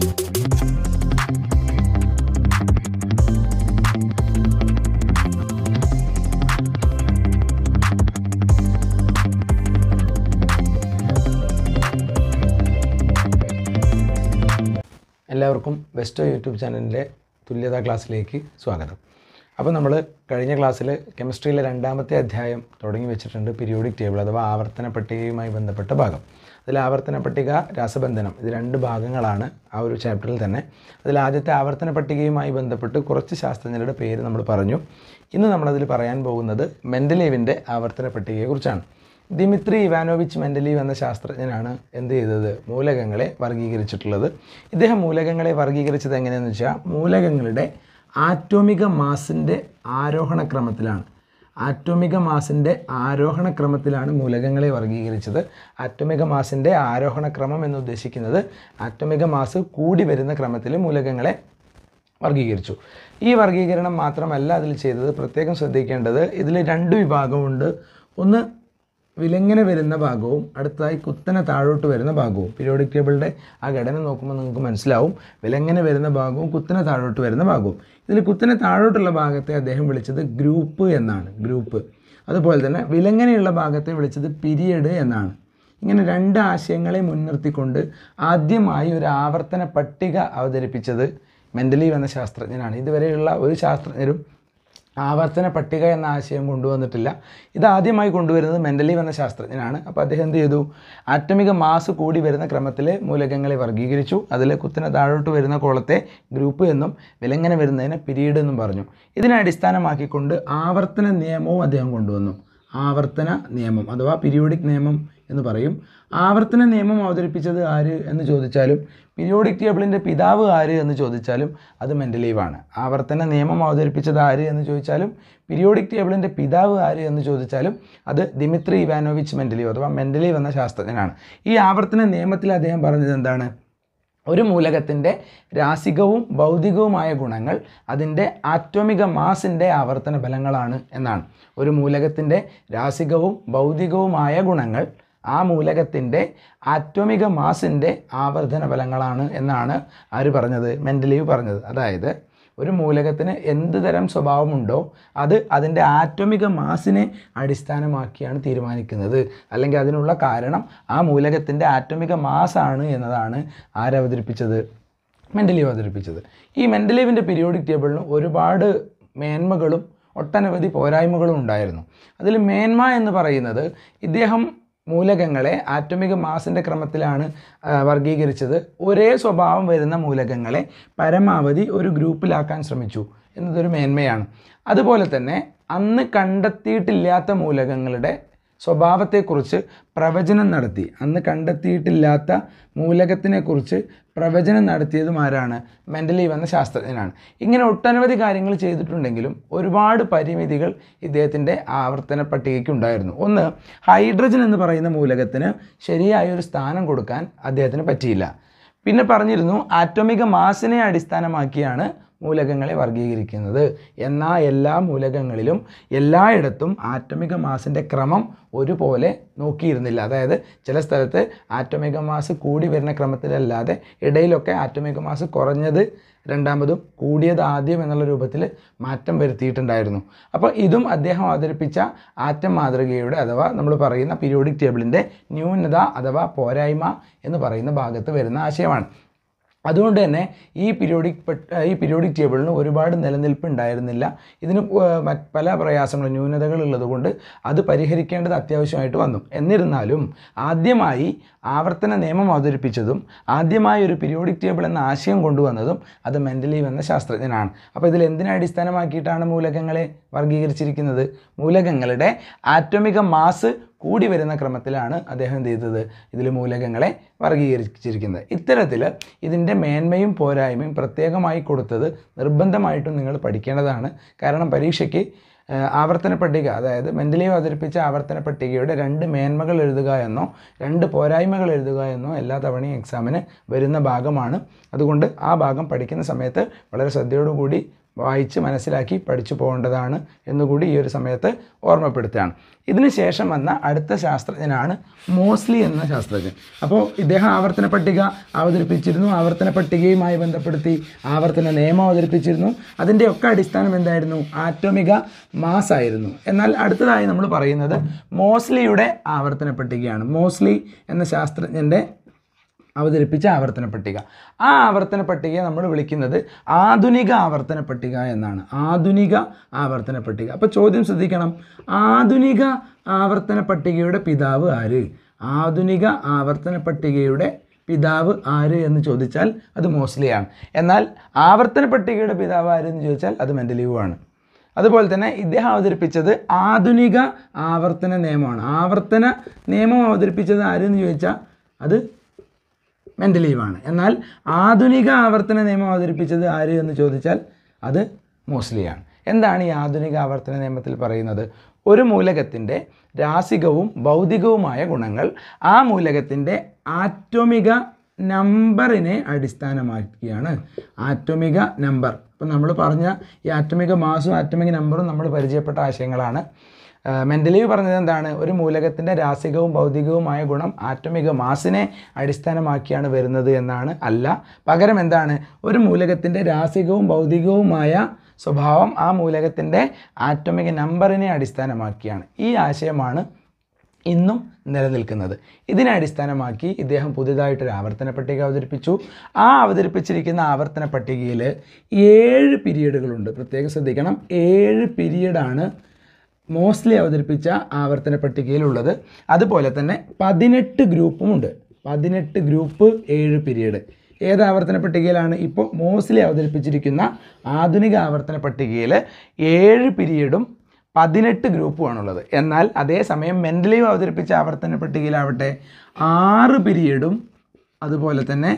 എല്ലാവർക്കും Bairstow YouTube ചാനലിൻ്റെ തുല്യതാ ക്ലാസ്സിലേക്ക് സ്വാഗതം അപ്പോൾ നമ്മൾ കഴിഞ്ഞ ക്ലാസ്സിൽ കെമിസ്ട്രിയിലെ രണ്ടാമത്തെ അധ്യായം തുടങ്ങി വെച്ചിട്ടുണ്ട് പീരിയോഡിക് ടേബിൾ അഥവാ ആവർത്തന പട്ടികയുമായി ബന്ധപ്പെട്ട ഭാഗം അതിൽ ആവർത്തന പട്ടിക രാസബന്ധനം ഇത് രണ്ട് ഭാഗങ്ങളാണ് ആ ഒരു ചാപ്റ്ററിൽ തന്നെ അതിൽ ആദ്യത്തെ ആവർത്തന പട്ടികയുമായി ബന്ധപ്പെട്ട് കുറച്ച് ശാസ്ത്രജ്ഞരുടെ പേര് നമ്മൾ പറഞ്ഞു ഇന്ന് നമ്മളതിൽ പറയാൻ പോകുന്നത് മെൻഡലീവിൻ്റെ ആവർത്തന പട്ടികയെക്കുറിച്ചാണ് ദിമിത്രി ഇവാനോവിച്ച് മെൻഡലീവ് എന്ന ശാസ്ത്രജ്ഞനാണ് എന്ത് ചെയ്തത് മൂലകങ്ങളെ വർഗീകരിച്ചിട്ടുള്ളത് ഇദ്ദേഹം മൂലകങ്ങളെ വർഗീകരിച്ചത് എങ്ങനെയെന്ന് വെച്ചാൽ മൂലകങ്ങളുടെ ആറ്റോമിക മാസിൻ്റെ ആരോഹണ ക്രമത്തിലാണ് ആറ്റോമിക മാസിൻ്റെ ആരോഹണ ക്രമത്തിലാണ് മൂലകങ്ങളെ വർഗീകരിച്ചത് ആറ്റോമിക മാസിൻ്റെ ആരോഹണ ക്രമം എന്ന് ഉദ്ദേശിക്കുന്നത് ആറ്റോമിക മാസ് കൂടി വരുന്ന ക്രമത്തിൽ മൂലകങ്ങളെ വർഗീകരിച്ചു ഈ വർഗീകരണം മാത്രമല്ല അതിൽ ചെയ്തത് പ്രത്യേകം ശ്രദ്ധിക്കേണ്ടത് ഇതിൽ രണ്ട് വിഭാഗമുണ്ട് ഒന്ന് വിലങ്ങനെ വരുന്ന ഭാഗവും അടുത്തതായി കുത്തനെ താഴോട്ട് വരുന്ന ഭാഗവും പീരിയോഡിക് ടേബിളിൻ്റെ ആ ഘടന നോക്കുമ്പോൾ നിങ്ങൾക്ക് മനസ്സിലാവും വിലങ്ങനെ വരുന്ന ഭാഗവും കുത്തനെ താഴോട്ട് വരുന്ന ഭാഗവും ഇതിൽ കുത്തനെ താഴോട്ടുള്ള ഭാഗത്തെ അദ്ദേഹം വിളിച്ചത് ഗ്രൂപ്പ് എന്നാണ് ഗ്രൂപ്പ് അതുപോലെ തന്നെ വിലങ്ങനെയുള്ള ഭാഗത്തെ വിളിച്ചത് പീരിയഡ് എന്നാണ് ഇങ്ങനെ രണ്ട് ആശയങ്ങളെ മുൻനിർത്തിക്കൊണ്ട് ആദ്യമായി ഒരു ആവർത്തന പട്ടിക അവതരിപ്പിച്ചത് മെൻ്റലീവ് എന്ന ശാസ്ത്രജ്ഞനാണ് ഇതുവരെയുള്ള ഒരു ശാസ്ത്രജ്ഞരും ആവർത്തന പട്ടിക എന്ന ആശയം കൊണ്ടുവന്നിട്ടില്ല ഇത് ആദ്യമായി കൊണ്ടുവരുന്നത് മെൻ്റലീവ് എന്ന ശാസ്ത്രജ്ഞനാണ് അപ്പോൾ അദ്ദേഹം എന്ത് ചെയ്തു ആറ്റമിക മാസ് കൂടി വരുന്ന ക്രമത്തിൽ മൂലകങ്ങളെ വർഗീകരിച്ചു അതിൽ കുത്തനെ താഴോട്ട് വരുന്ന കോളത്തെ ഗ്രൂപ്പ് എന്നും വിലങ്ങനെ വരുന്നതിനെ പിരീഡ് എന്നും പറഞ്ഞു ഇതിനെ അടിസ്ഥാനമാക്കിക്കൊണ്ട് ആവർത്തന നിയമവും അദ്ദേഹം കൊണ്ടുവന്നു ആവർത്തന നിയമം അഥവാ പീരിയോഡിക് നിയമം എന്ന് പറയും ആവർത്തന നിയമം അവതരിപ്പിച്ചത് ആര് എന്ന് ചോദിച്ചാലും പീരിയോഡിക് ടേബിളിൻ്റെ പിതാവ് ആര് എന്ന് ചോദിച്ചാലും അത് മെൻ്റലീവാണ് ആവർത്തന നിയമം അവതരിപ്പിച്ചത് ആര് എന്ന് ചോദിച്ചാലും പീരിയോഡിക് ടേബിളിൻ്റെ പിതാവ് ആര് എന്ന് ചോദിച്ചാലും അത് ദിമിത്രി ഇവാനോവിച്ച് മെൻ്റലീവ് അഥവാ മെൻ്റലീവ് എന്ന ശാസ്ത്രജ്ഞനാണ് ഈ ആവർത്തന നിയമത്തിൽ അദ്ദേഹം പറഞ്ഞത് എന്താണ് ഒരു മൂലകത്തിൻ്റെ രാസികവും ഭൗതികവുമായ ഗുണങ്ങൾ അതിൻ്റെ ആറ്റോമിക മാസിൻ്റെ ആവർത്തന ഫലങ്ങളാണ് എന്നാണ് ഒരു മൂലകത്തിൻ്റെ രാസികവും ഭൗതികവുമായ ഗുണങ്ങൾ ആ മൂലകത്തിൻ്റെ ആറ്റോമിക മാസിൻ്റെ ആവർത്തന ഫലങ്ങളാണ് എന്നാണ് ആര് പറഞ്ഞത് മെൻ്റലീവ് പറഞ്ഞത് അതായത് ഒരു മൂലകത്തിന് എന്ത് തരം സ്വഭാവമുണ്ടോ അത് അതിൻ്റെ ആറ്റോമിക മാസിനെ അടിസ്ഥാനമാക്കിയാണ് തീരുമാനിക്കുന്നത് അല്ലെങ്കിൽ അതിനുള്ള കാരണം ആ മൂലകത്തിൻ്റെ ആറ്റോമിക മാസാണ് എന്നതാണ് ആരവതരിപ്പിച്ചത് മെൻ്റലീവ് അവതരിപ്പിച്ചത് ഈ മെൻ്റലീവിൻ്റെ പീരിയോഡിക് ടേബിളിന് ഒരുപാട് മേന്മകളും ഒട്ടനവധി പോരായ്മകളും ഉണ്ടായിരുന്നു അതിൽ മേന്മ എന്ന് പറയുന്നത് ഇദ്ദേഹം മൂലകങ്ങളെ ആറ്റോമിക മാസിൻ്റെ ക്രമത്തിലാണ് ആ, വർഗീകരിച്ചത് ഒരേ സ്വഭാവം വരുന്ന മൂലകങ്ങളെ പരമാവധി ഒരു ഗ്രൂപ്പിലാക്കാൻ ശ്രമിച്ചു എന്നതൊരു മേന്മയാണ് അതുപോലെ തന്നെ അന്ന് കണ്ടെത്തിയിട്ടില്ലാത്ത മൂലകങ്ങളുടെ സ്വഭാവത്തെക്കുറിച്ച് പ്രവചനം നടത്തി അന്ന് കണ്ടെത്തിയിട്ടില്ലാത്ത മൂലകത്തിനെക്കുറിച്ച് പ്രവചനം നടത്തിയതും ആരാണ് മെൻ്റലീവ് എന്ന ശാസ്ത്രജ്ഞനാണ് ഇങ്ങനെ ഒട്ടനവധി കാര്യങ്ങൾ ചെയ്തിട്ടുണ്ടെങ്കിലും ഒരുപാട് പരിമിതികൾ ഇദ്ദേഹത്തിൻ്റെ ആവർത്തന പട്ടികയ്ക്ക് ഉണ്ടായിരുന്നു ഒന്ന് ഹൈഡ്രജൻ എന്ന് പറയുന്ന മൂലകത്തിന് ശരിയായ ഒരു സ്ഥാനം കൊടുക്കാൻ അദ്ദേഹത്തിന് പറ്റിയില്ല പിന്നെ പറഞ്ഞിരുന്നു ആറ്റോമിക മാസിനെ അടിസ്ഥാനമാക്കിയാണ് മൂലകങ്ങളെ വർഗീകരിക്കുന്നത് എന്നാൽ എല്ലാ മൂലകങ്ങളിലും എല്ലായിടത്തും ആറ്റമിക മാസിൻ്റെ ക്രമം ഒരുപോലെ നോക്കിയിരുന്നില്ല അതായത് ചില സ്ഥലത്ത് ആറ്റമിക മാസ് കൂടി വരുന്ന ക്രമത്തിലല്ലാതെ ഇടയിലൊക്കെ ആറ്റമിക മാസ് കുറഞ്ഞത് രണ്ടാമതും കൂടിയത് ആദ്യം എന്നുള്ള രൂപത്തിൽ മാറ്റം വരുത്തിയിട്ടുണ്ടായിരുന്നു അപ്പോൾ ഇതും അദ്ദേഹം അവതരിപ്പിച്ച ആറ്റം മാതൃകയുടെ അഥവാ നമ്മൾ പറയുന്ന പീരിയോഡിക് ടേബിളിൻ്റെ ന്യൂനത അഥവാ പോരായ്മ എന്ന് പറയുന്ന ഭാഗത്ത് വരുന്ന ആശയമാണ് അതുകൊണ്ട് തന്നെ ഈ പീരിയോഡിക് ഈ പീരിയോഡിക് ടേബിളിന് ഒരുപാട് നിലനിൽപ്പ് ഉണ്ടായിരുന്നില്ല ഇതിന് ഏർ മറ്റ് പല പ്രയാസങ്ങളും ന്യൂനതകൾ ഉള്ളതുകൊണ്ട് അത് പരിഹരിക്കേണ്ടത് അത്യാവശ്യമായിട്ട് വന്നു എന്നിരുന്നാലും ആദ്യമായി ആവർത്തന നിയമം അവതരിപ്പിച്ചതും ആദ്യമായി ഒരു പീരിയോഡിക് ടേബിൾ എന്ന ആശയം കൊണ്ടുവന്നതും അത് മെൻ്റലീവ് എന്ന ശാസ്ത്രജ്ഞനാണ് അപ്പോൾ ഇതിൽ എന്തിനെ അടിസ്ഥാനമാക്കിയിട്ടാണ് മൂലകങ്ങളെ വർഗീകരിച്ചിരിക്കുന്നത് മൂലകങ്ങളുടെ ആറ്റോമിക മാസ് കൂടി വരുന്ന ക്രമത്തിലാണ് അദ്ദേഹം എന്ത് ചെയ്തത് ഇതിൽ മൂലകങ്ങളെ വർഗീകരിച്ചിരിക്കുന്നത് ഇത്തരത്തിൽ ഇതിൻ്റെ മേന്മയും പോരായ്മയും പ്രത്യേകമായി കൊടുത്തത് നിർബന്ധമായിട്ടും നിങ്ങൾ പഠിക്കേണ്ടതാണ് കാരണം പരീക്ഷയ്ക്ക് ആ, ആവർത്തന പട്ടിക അതായത് മെൻ്റലീവ് അവതരിപ്പിച്ച ആവർത്തന പട്ടികയുടെ രണ്ട് മേന്മകൾ എഴുതുക എന്നോ രണ്ട് പോരായ്മകൾ എഴുതുക എന്നോ എല്ലാ തവണയും എക്സാമിന് വരുന്ന ഭാഗമാണ് അതുകൊണ്ട് ആ ഭാഗം പഠിക്കുന്ന സമയത്ത് വളരെ ശ്രദ്ധയോടുകൂടി വായിച്ച് മനസ്സിലാക്കി പഠിച്ചു പോകേണ്ടതാണ് എന്നുകൂടി ഈ ഒരു സമയത്ത് ഓർമ്മപ്പെടുത്തുകയാണ് ഇതിന് ശേഷം വന്ന അടുത്ത ശാസ്ത്രജ്ഞനാണ് മോസ്ലി എന്ന ശാസ്ത്രജ്ഞൻ അപ്പോൾ ഇദ്ദേഹം ആവർത്തന പട്ടിക അവതരിപ്പിച്ചിരുന്നു ആവർത്തന പട്ടികയുമായി ബന്ധപ്പെടുത്തി ആവർത്തന നിയമം അവതരിപ്പിച്ചിരുന്നു അതിൻ്റെയൊക്കെ അടിസ്ഥാനം എന്തായിരുന്നു ആറ്റോമിക മാസ് ആയിരുന്നു എന്നാൽ അടുത്തതായി നമ്മൾ പറയുന്നത് മോസ്ലിയുടെ ആവർത്തന പട്ടികയാണ് മോസ്ലി എന്ന ശാസ്ത്രജ്ഞൻ്റെ അവതരിപ്പിച്ച ആവർത്തന പട്ടിക ആ ആവർത്തന പട്ടികയെ നമ്മൾ വിളിക്കുന്നത് ആധുനിക ആവർത്തന പട്ടിക എന്നാണ് ആധുനിക ആവർത്തന പട്ടിക അപ്പോൾ ചോദ്യം ശ്രദ്ധിക്കണം ആധുനിക ആവർത്തന പട്ടികയുടെ പിതാവ് ആര് ആധുനിക ആവർത്തന പട്ടികയുടെ പിതാവ് ആര് എന്ന് ചോദിച്ചാൽ അത് മോസ്ലിയാണ് എന്നാൽ ആവർത്തന പട്ടികയുടെ പിതാവ് ആര് എന്ന് ചോദിച്ചാൽ അത് മെൻ്റലീവ് ആണ് അതുപോലെ തന്നെ ഇദ്ദേഹം അവതരിപ്പിച്ചത് ആധുനിക ആവർത്തന നിയമമാണ് ആവർത്തന നിയമം അവതരിപ്പിച്ചത് ആരെന്ന് ചോദിച്ചാൽ അത് മെൻ്റലീവാണ് എന്നാൽ ആധുനിക ആവർത്തന നിയമം അവതരിപ്പിച്ചത് ആര് എന്ന് ചോദിച്ചാൽ അത് മോസ്ലിയാണ് എന്താണ് ഈ ആധുനിക ആവർത്തന നിയമത്തിൽ പറയുന്നത് ഒരു മൂലകത്തിൻ്റെ രാസികവും ഭൗതികവുമായ ഗുണങ്ങൾ ആ മൂലകത്തിൻ്റെ ആറ്റോമിക നമ്പറിനെ അടിസ്ഥാനമാക്കിയാണ് ആറ്റോമിക നമ്പർ അപ്പം നമ്മൾ പറഞ്ഞ ഈ ആറ്റോമിക മാസും ആറ്റോമിക നമ്പറും നമ്മൾ പരിചയപ്പെട്ട ആശയങ്ങളാണ് മെൻ്റലീവ് പറഞ്ഞത് എന്താണ് ഒരു മൂലകത്തിൻ്റെ രാസികവും ഭൗതികവുമായ ഗുണം ആറ്റോമിക മാസിനെ അടിസ്ഥാനമാക്കിയാണ് വരുന്നത് എന്നാണ് അല്ല പകരം എന്താണ് ഒരു മൂലകത്തിൻ്റെ രാസികവും ഭൗതികവുമായ സ്വഭാവം ആ മൂലകത്തിൻ്റെ ആറ്റോമിക നമ്പറിനെ അടിസ്ഥാനമാക്കിയാണ് ഈ ആശയമാണ് ഇന്നും നിലനിൽക്കുന്നത് ഇതിനെ അടിസ്ഥാനമാക്കി ഇദ്ദേഹം പുതിയതായിട്ടൊരു ആവർത്തന പട്ടിക അവതരിപ്പിച്ചു ആ അവതരിപ്പിച്ചിരിക്കുന്ന ആവർത്തന പട്ടികയിൽ ഏഴ് പീരീഡുകളുണ്ട് പ്രത്യേകം ശ്രദ്ധിക്കണം ഏഴ് പീരീഡാണ് മോസ്റ്റ്ലി അവതരിപ്പിച്ച ആവർത്തന പട്ടികയിലുള്ളത് അതുപോലെ തന്നെ പതിനെട്ട് ഗ്രൂപ്പുമുണ്ട് പതിനെട്ട് ഗ്രൂപ്പ് ഏഴ് പീരീഡ് ഏത് ആവർത്തന പട്ടികയിലാണ് ഇപ്പോൾ മോസ്റ്റ്ലി അവതരിപ്പിച്ചിരിക്കുന്ന ആധുനിക ആവർത്തന പട്ടികയിൽ ഏഴ് പീരീഡും പതിനെട്ട് ഗ്രൂപ്പുമാണുള്ളത് എന്നാൽ അതേസമയം മെൻ്റലീവ് അവതരിപ്പിച്ച ആവർത്തന പട്ടികയിലാവട്ടെ ആറ് പീരീഡും അതുപോലെ തന്നെ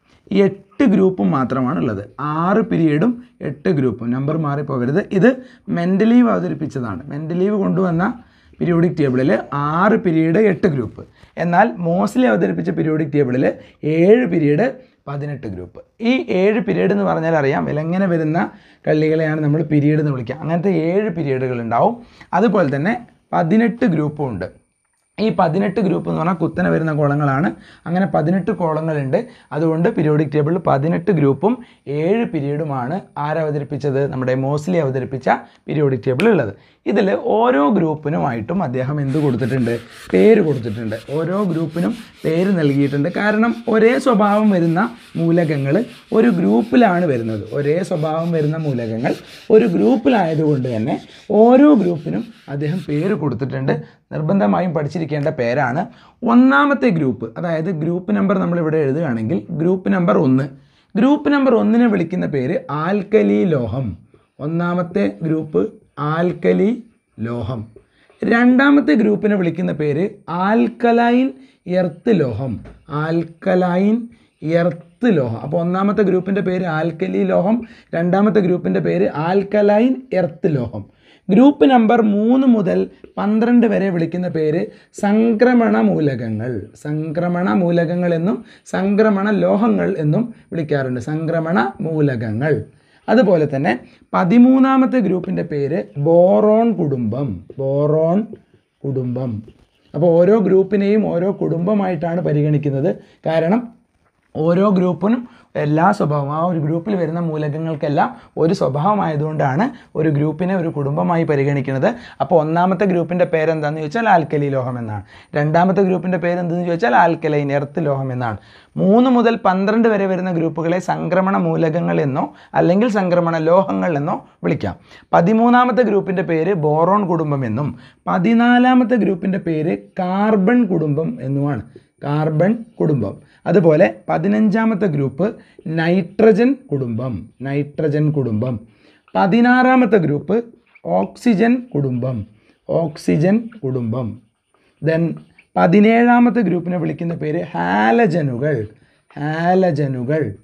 എട്ട് ഗ്രൂപ്പും മാത്രമാണുള്ളത് ആറ് പീരീഡും എട്ട് ഗ്രൂപ്പും നമ്പർ മാറിപ്പോകരുത് ഇത് മെൻ്റലീവ് അവതരിപ്പിച്ചതാണ് മെൻ്റലീവ് കൊണ്ടുവന്ന പീരിയോഡിക് ടേബിളിൽ ആറ് പീരീഡ് എട്ട് ഗ്രൂപ്പ് എന്നാൽ മോസ്റ്റ്ലി അവതരിപ്പിച്ച പീരിയോഡിക് ടേബിളിൽ ഏഴ് പീരീഡ് പതിനെട്ട് ഗ്രൂപ്പ് ഈ ഏഴ് പീരീഡ് എന്ന് പറഞ്ഞാൽ അറിയാം വിലങ്ങനെ വരുന്ന കള്ളികളെയാണ് നമ്മൾ പീരീഡ് എന്ന് വിളിക്കുക അങ്ങനത്തെ ഏഴ് പീരീഡുകൾ ഉണ്ടാവും അതുപോലെ തന്നെ പതിനെട്ട് ഗ്രൂപ്പും ഉണ്ട് ഈ പതിനെട്ട് ഗ്രൂപ്പ് എന്ന് പറഞ്ഞാൽ കുത്തനെ വരുന്ന കോളങ്ങളാണ് അങ്ങനെ പതിനെട്ട് കോളങ്ങളുണ്ട് അതുകൊണ്ട് പീരിയോഡിക് ടേബിളിൽ പതിനെട്ട് ഗ്രൂപ്പും ഏഴ് പീരീഡുമാണ് ആരവതരിപ്പിച്ചത് നമ്മുടെ മോസ്ലി അവതരിപ്പിച്ച പീരിയോഡിക് ടേബിൾ ഉള്ളത് ഇതിൽ ഓരോ ഗ്രൂപ്പിനുമായിട്ടും അദ്ദേഹം എന്ത് കൊടുത്തിട്ടുണ്ട് പേര് കൊടുത്തിട്ടുണ്ട് ഓരോ ഗ്രൂപ്പിനും പേര് നൽകിയിട്ടുണ്ട് കാരണം ഒരേ സ്വഭാവം വരുന്ന മൂലകങ്ങൾ ഒരു ഗ്രൂപ്പിലാണ് വരുന്നത് ഒരേ സ്വഭാവം വരുന്ന മൂലകങ്ങൾ ഒരു ഗ്രൂപ്പിലായതുകൊണ്ട് തന്നെ ഓരോ ഗ്രൂപ്പിനും അദ്ദേഹം പേര് കൊടുത്തിട്ടുണ്ട് നിർബന്ധമായും പഠിച്ചിരിക്കേണ്ട പേരാണ് ഒന്നാമത്തെ ഗ്രൂപ്പ് അതായത് ഗ്രൂപ്പ് നമ്പർ നമ്മളിവിടെ എഴുതുകയാണെങ്കിൽ ഗ്രൂപ്പ് നമ്പർ ഒന്ന് ഗ്രൂപ്പ് നമ്പർ ഒന്നിനെ വിളിക്കുന്ന പേര് ആൽക്കലി ലോഹം ഒന്നാമത്തെ ഗ്രൂപ്പ് ആൽക്കലി ലോഹം രണ്ടാമത്തെ ഗ്രൂപ്പിനെ വിളിക്കുന്ന പേര് ആൽക്കലൈൻ എർത്ത് ലോഹം ആൽക്കലൈൻ എർത്ത് ലോഹം അപ്പോൾ ഒന്നാമത്തെ ഗ്രൂപ്പിൻ്റെ പേര് ആൽക്കലി ലോഹം രണ്ടാമത്തെ ഗ്രൂപ്പിൻ്റെ പേര് ആൽക്കലൈൻ എർത്ത് ലോഹം ഗ്രൂപ്പ് നമ്പർ മൂന്ന് മുതൽ പന്ത്രണ്ട് വരെ വിളിക്കുന്ന പേര് സംക്രമണ മൂലകങ്ങൾ സംക്രമണ മൂലകങ്ങൾ എന്നും സംക്രമണ ലോഹങ്ങൾ എന്നും വിളിക്കാറുണ്ട് സംക്രമണ മൂലകങ്ങൾ അതുപോലെ തന്നെ പതിമൂന്നാമത്തെ ഗ്രൂപ്പിൻ്റെ പേര് ബോറോൺ കുടുംബം ബോറോൺ കുടുംബം അപ്പോൾ ഓരോ ഗ്രൂപ്പിനെയും ഓരോ കുടുംബമായിട്ടാണ് പരിഗണിക്കുന്നത് കാരണം ഓരോ ഗ്രൂപ്പിനും എല്ലാ സ്വഭാവം ആ ഒരു ഗ്രൂപ്പിൽ വരുന്ന മൂലകങ്ങൾക്കെല്ലാം ഒരു സ്വഭാവമായതുകൊണ്ടാണ് ഒരു ഗ്രൂപ്പിനെ ഒരു കുടുംബമായി പരിഗണിക്കുന്നത് അപ്പോൾ ഒന്നാമത്തെ ഗ്രൂപ്പിൻ്റെ പേരെന്താണെന്ന് ചോദിച്ചാൽ ആൽക്കലി ലോഹം എന്നാണ് രണ്ടാമത്തെ ഗ്രൂപ്പിൻ്റെ പേരെന്തെന്ന് ചോദിച്ചാൽ ആൽക്കലൈൻ എർത്ത് ലോഹം എന്നാണ് മൂന്ന് മുതൽ പന്ത്രണ്ട് വരെ വരുന്ന ഗ്രൂപ്പുകളെ സംക്രമണ മൂലകങ്ങൾ എന്നോ അല്ലെങ്കിൽ സംക്രമണ ലോഹങ്ങൾ എന്നോ വിളിക്കാം പതിമൂന്നാമത്തെ ഗ്രൂപ്പിൻ്റെ പേര് ബോറോൺ കുടുംബം എന്നും പതിനാലാമത്തെ ഗ്രൂപ്പിൻ്റെ പേര് കാർബൺ കുടുംബം എന്നുമാണ് കാർബൺ കുടുംബം അതുപോലെ പതിനഞ്ചാമത്തെ ഗ്രൂപ്പ് നൈട്രജൻ കുടുംബം നൈട്രജൻ കുടുംബം പതിനാറാമത്തെ ഗ്രൂപ്പ് ഓക്സിജൻ കുടുംബം ഓക്സിജൻ കുടുംബം ദെൻ പതിനേഴാമത്തെ ഗ്രൂപ്പിനെ വിളിക്കുന്ന പേര് ഹാലജനുകൾ ഹാലജനുകൾ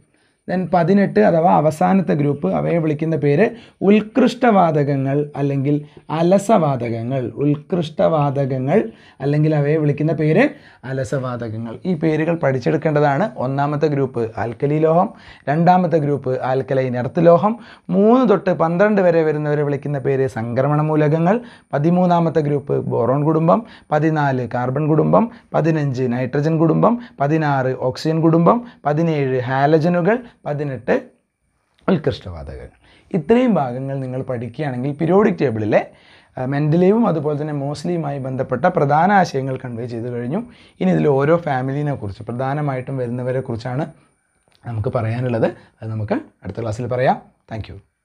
ദെൻ പതിനെട്ട് അഥവാ അവസാനത്തെ ഗ്രൂപ്പ് അവയെ വിളിക്കുന്ന പേര് ഉത്കൃഷ്ടവാതകങ്ങൾ അല്ലെങ്കിൽ അലസവാതകങ്ങൾ ഉത്കൃഷ്ടവാതകങ്ങൾ അല്ലെങ്കിൽ അവയെ വിളിക്കുന്ന പേര് അലസവാതകങ്ങൾ ഈ പേരുകൾ പഠിച്ചെടുക്കേണ്ടതാണ് ഒന്നാമത്തെ ഗ്രൂപ്പ് ആൽക്കലി ലോഹം രണ്ടാമത്തെ ഗ്രൂപ്പ് ആൽക്കലൈൻ എർത്ത് ലോഹം മൂന്ന് തൊട്ട് പന്ത്രണ്ട് വരെ വരുന്നവരെ വിളിക്കുന്ന പേര് സംക്രമണ മൂലകങ്ങൾ പതിമൂന്നാമത്തെ ഗ്രൂപ്പ് ബോറോൺ കുടുംബം പതിനാല് കാർബൺ കുടുംബം പതിനഞ്ച് നൈട്രജൻ കുടുംബം പതിനാറ് ഓക്സിജൻ കുടുംബം പതിനേഴ് ഹാലജനുകൾ പതിനെട്ട് ഉത്കൃഷ്ടവാതകങ്ങൾ ഇത്രയും ഭാഗങ്ങൾ നിങ്ങൾ പഠിക്കുകയാണെങ്കിൽ പീരിയോഡിക് ടേബിളിലെ മെൻ്റലിയും അതുപോലെ തന്നെ മോസ്ലിയുമായി ബന്ധപ്പെട്ട പ്രധാന ആശയങ്ങൾ കൺവേ ചെയ്തു കഴിഞ്ഞു ഇനി ഇതിൽ ഓരോ ഫാമിലിനെ കുറിച്ച് പ്രധാനമായിട്ടും വരുന്നവരെ കുറിച്ചാണ് നമുക്ക് പറയാനുള്ളത് അത് നമുക്ക് അടുത്ത ക്ലാസ്സിൽ പറയാം താങ്ക്